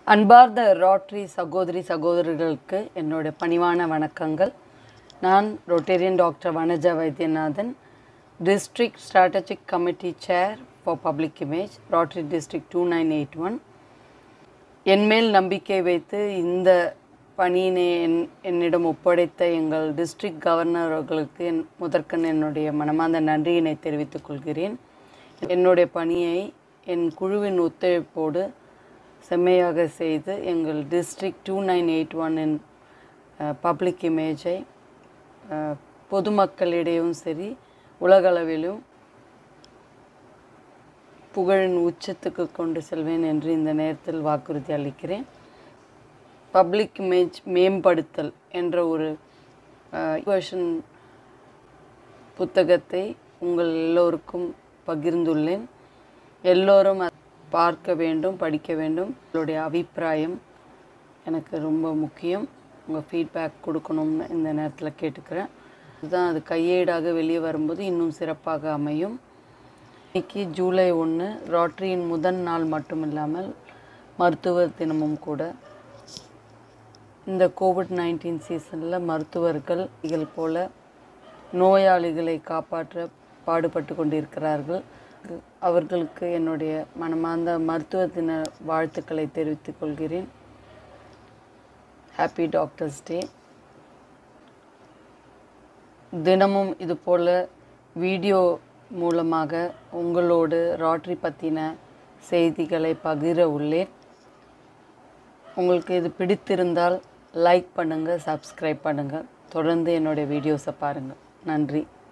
அன்பார்ந்த ரோட்டரி சகோதரி சகோதரர்களுக்கு என்னுடைய பணிவான வணக்கங்கள் நான் Rotarian doctor Vanaja Vaidyanathan district strategic committee chair for public image Rotary district two nine eight one என்மேல் நம்பிக்கை வைத்து இந்த பணியினை என் என்னிடம் ஒப்படைத்த எங்கள் டிஸ்ட்ரிக்ட் கவர்னர் அவர்களுக்கு என் முதற்கண் என்னுடைய மனமார்ந்த நன்றியினை தெரிவித்துக் கொள்கிறேன் என்னுடைய பணியை என் குழுவின் ஒத்துழைப்போடு செம்மையாக செய்து எங்கள் டிஸ்ட்ரிக்ட் டூ நைன் எயிட் ஒன்னின் பப்ளிக் இமேஜை அஹ், பொதுமக்களிடையும் சரி உலகளவிலும் புகழின் உச்சத்துக்கு கொண்டு செல்வேன் என்று இந்த நேரத்தில் வாக்குறுதி அளிக்கிறேன் பப்ளிக் இமேஜ் மேம்படுத்தல் என்ற ஒரு வேர்ஷன் புத்தகத்தை உங்கள் எல்லோருக்கும் பகிர்ந்துள்ளேன் எல்லோரும் அதை பார்க்க வேண்டும் படிக்க வேண்டும் உங்களுடைய அபிப்பிராயம் எனக்கு ரொம்ப முக்கியம் உங்கள் ஃபீட்பேக் கொடுக்கணும்னு இந்த நேரத்தில் கேட்டுக்கிறேன் இதுதான் அது கையேடாக வெளியே வரும்போது இன்னும் சிறப்பாக அமையும் இன்னைக்கு ஜூலை ஒன்று ராட்ரியின் முதல் நாள் மட்டும் இல்லாமல் மருத்துவர் தினமும் கூட இந்த கோவிட் நைன்டீன் சீசனில் மருத்துவர்கள் இகள் போல நோயாளிகளை காப்பாற்ற பாடுபட்டு கொண்டிருக்கிறார்கள் அவர்களுக்கு என்னுடைய மனமார்ந்த மருத்துவ தின வாழ்த்துக்களை தெரிவித்துக் கொள்கிறேன் ஹாப்பி டாக்டர்ஸ் டே தினமும் இது போல் வீடியோ மூலமாக உங்களோடு ராட்ரி பற்றின செய்திகளை பகிர உள்ளேன் உங்களுக்கு இது பிடித்திருந்தால் லைக் பண்ணுங்கள் சப்ஸ்கிரைப் பண்ணுங்கள் தொடர்ந்து என்னுடைய வீடியோஸை பாருங்கள் நன்றி